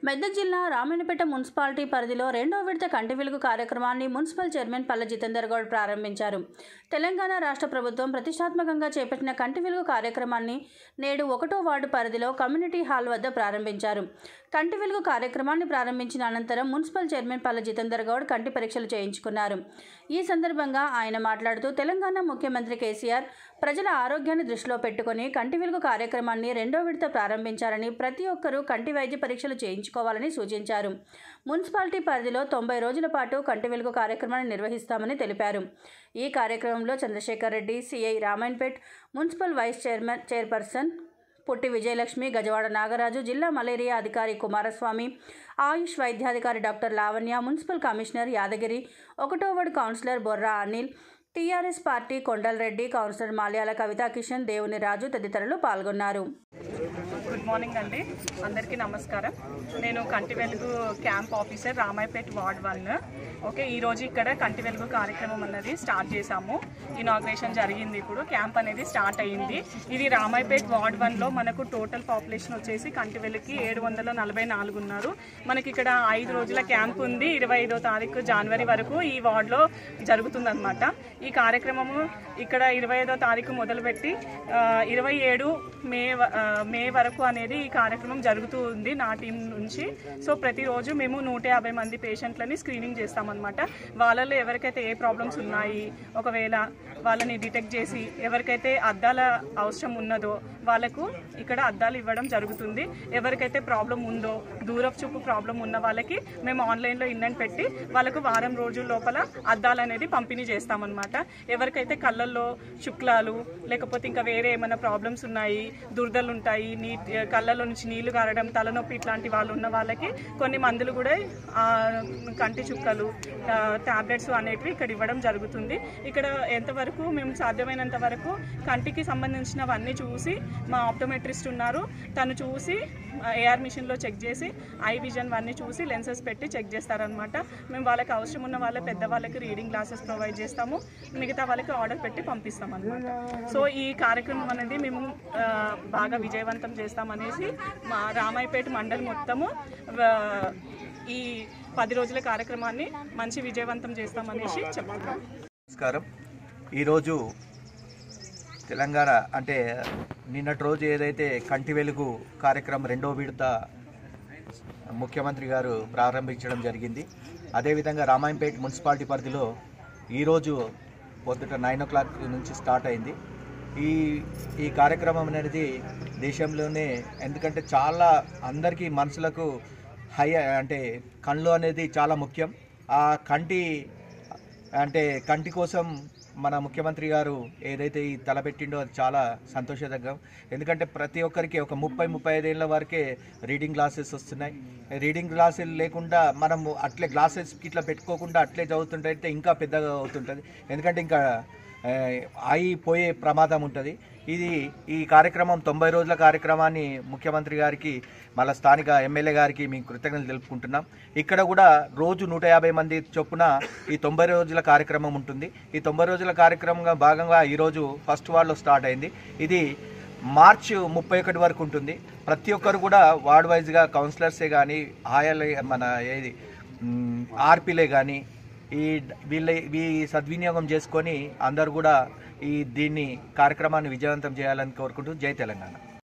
మెదక్ జిల్లా రామాయణపేట మున్సిపాలిటీ పరిధిలో రెండో విడత కంటి వెలుగు కార్యక్రమాన్ని మున్సిపల్ చైర్మన్ పల్ల జితేందర్ గౌడ్ ప్రారంభించారు తెలంగాణ రాష్ట్ర ప్రభుత్వం ప్రతిష్టాత్మకంగా చేపట్టిన కంటి వెలుగు కార్యక్రమాన్ని నేడు ఒకటో వార్డు పరిధిలో కమ్యూనిటీ హాల్ వద్ద ప్రారంభించారు కంటి వెలుగు కార్యక్రమాన్ని ప్రారంభించిన అనంతరం మున్సిపల్ చైర్మన్ పల్ల జితేందర్ గౌడ్ కంటి పరీక్షలు చేయించుకున్నారు ఈ సందర్భంగా ఆయన మాట్లాడుతూ తెలంగాణ ముఖ్యమంత్రి కేసీఆర్ ప్రజల ఆరోగ్యాన్ని దృష్టిలో పెట్టుకుని కంటి వెలుగు కార్యక్రమాన్ని రెండో విడత ప్రారంభించారని ప్రతి ఒక్కరూ కంటి వైద్య పరీక్షలు చేయించుకోవాలని సూచించారు మున్సిపాలిటీ పరిధిలో తొంభై రోజుల పాటు కంటి వెలుగు కార్యక్రమాన్ని నిర్వహిస్తామని తెలిపారు ఈ కార్యక్రమంలో Chandrashekar Reddy CI Ramayanpet municipal vice chairman chairperson Putti Vijayalakshmi గజవాడ Nagaraju జిల్లా మలేరియా అధికారి కుమారస్వామి ఆయుష్ వైద్యాధికారి doctor Lavanya municipal commissioner Yadagiri ఒకటో ward councillor Borra Anil TRS party Kondal Reddy councillor Malyala Kavitha Kishan Devuni Raju తదితరులు పాల్గొన్నారు గుడ్ మార్నింగ్ అండి అందరికీ నమస్కారం నేను Kanti Velugu camp officer Ramayampet ward one okay ఈరోజు ఇక్కడ కంటి వెలుగు కార్యక్రమం అన్నది స్టార్ట్ చేశాము ఇనాగ్రేషన్ జరిగింది ఇప్పుడు క్యాంప్ అనేది స్టార్ట్ అయ్యింది ఇది రామాయపేట్ వార్డ్ వన్లో మనకు టోటల్ పాపులేషన్ వచ్చేసి కంటి వెలుగుకి ఏడు వందల నలభై నాలుగు ఉన్నారు మనకి ఇక్కడ ఐదు రోజుల క్యాంప్ ఉంది ఇరవై ఐదో తారీఖు జనవరి వరకు ఈ వార్డులో జరుగుతుందన్నమాట ఈ కార్యక్రమము ఇక్కడ ఇరవై ఐదో తారీఖు మొదలుపెట్టి ఆ, ఇరవై ఏడు మే వ- ఆ, మే వరకు అనేది ఈ కార్యక్రమం జరుగుతూ ఉంది నా టీం నుంచి సో ప్రతిరోజు మేము నూట యాభై మంది పేషెంట్లని స్క్రీనింగ్ చేస్తామన్నమాట వాళ్ళలో ఎవరికైతే ఏ ప్రాబ్లమ్స్ ఉన్నాయి ఒకవేళ వాళ్ళని డిటెక్ట్ చేసి ఎవరికైతే అద్దాల అవసరం ఉన్నదో వాళ్ళకు ఇక్కడ అద్దాలు ఇవ్వడం జరుగుతుంది ఎవరికైతే ప్రాబ్లం ఉందో దూరపు చూపు ప్రాబ్లం ఉన్న వాళ్ళకి మేము ఆన్లైన్లో ఇన్నని పెట్టి వాళ్ళకు వారం రోజుల లోపల అద్దాలు అనేది పంపిణీ చేస్తామన్నమాట ఎవరికైతే కళ్ళల్లో శుక్లాలు లేకపోతే ఇంకా వేరే ఏమైనా ప్రాబ్లమ్స్ ఉన్నాయి దురదలు ఉంటాయి నీ కళ్ళలో నుంచి నీళ్లు కారడం తలనొప్పి ఇట్లాంటి వాళ్ళు ఉన్న వాళ్ళకి కొన్ని మందులు కూడా ఆ, కంటి చుక్కలు టాబ్లెట్స్ అనేటివి ఇక్కడ ఇవ్వడం జరుగుతుంది ఇక్కడ ఎంతవరకు మేము సాధ్యమైనంత వరకు కంటికి సంబంధించినవన్నీ చూసి మా ఆప్టోమెట్రిస్ట్ ఉన్నారు తను చూసి ఏఆర్ మిషన్లో చెక్ చేసి ఐ విజన్ అన్నీ చూసి లెన్సెస్ పెట్టి చెక్ చేస్తారనమాట మేము వాళ్ళకి అవసరం ఉన్న వాళ్ళ పెద్దవాళ్ళకి రీడింగ్ గ్లాసెస్ ప్రొవైడ్ చేస్తాము మిగతా వాళ్ళకి ఆర్డర్ పెట్టి పంపిస్తాం అనమాట సో ఈ కార్యక్రమం అనేది మేము ఆ, బాగా విజయవంతం చేస్తామనేసి మా రామాయపేట మండలి మొత్తము ఆ, ఈ పది రోజుల కార్యక్రమాన్ని మంచి విజయవంతం చేస్తామనేసి చెప్తున్నాం నమస్కారం ఈరోజు తెలంగాణ అంటే నిన్నటి రోజు ఏదైతే కంటి వెలుగు కార్యక్రమం రెండో విడత ముఖ్యమంత్రి గారు ప్రారంభించడం జరిగింది అదేవిధంగా రామాయంపేట మున్సిపాలిటీ పరిధిలో ఈరోజు పొద్దుట నైన్ ఓ క్లాక్ నుంచి స్టార్ట్ అయింది ఈ ఈ కార్యక్రమం అనేది దేశంలోనే ఎందుకంటే చాలా అందరికీ మనసులకు హై అంటే కళ్ళు అనేది చాలా ముఖ్యం ఆ కంటి అంటే కంటి కోసం మన ముఖ్యమంత్రి గారు ఏదైతే ఈ తలపెట్టిండో అది చాలా సంతోషదగ్గం ఎందుకంటే ప్రతి ఒక్కరికి ఒక ముప్పై ముప్పై ఐదేళ్ళ వరకే రీడింగ్ గ్లాసెస్ వస్తున్నాయి రీడింగ్ గ్లాసెస్ లేకుండా మనము అట్లే గ్లాసెస్ ఇట్లా పెట్టుకోకుండా అట్లే చదువుతుంటే ఇంకా పెద్దగా అవుతుంటుంది ఎందుకంటే ఇంకా ఆ, ఆగిపోయే ప్రమాదం ఉంటుంది ఇది ఈ కార్యక్రమం తొంభై రోజుల కార్యక్రమాన్ని ముఖ్యమంత్రి గారికి మళ్ళీ స్థానిక ఎమ్మెల్యే గారికి మేము కృతజ్ఞతలు తెలుపుకుంటున్నాం ఇక్కడ కూడా రోజు నూట యాభై మంది చొప్పున ఈ తొంభై రోజుల కార్యక్రమం ఉంటుంది ఈ తొంభై రోజుల కార్యక్రమంగా భాగంగా ఈరోజు ఫస్ట్ వార్డులో స్టార్ట్ అయింది ఇది మార్చ్ ముప్పై ఒకటి వరకు ఉంటుంది ప్రతి ఒక్కరు కూడా వార్డ్ వైజ్గా కౌన్సిలర్సే కానీ ఆయాలే మన ఏది మ్, ఆర్పీలే కానీ ఈ వీళ్ళ ఈ సద్వినియోగం చేసుకొని అందరూ కూడా ఈ దీన్ని కార్యక్రమాన్ని విజయవంతం చేయాలని కోరుకుంటూ జై తెలంగాణ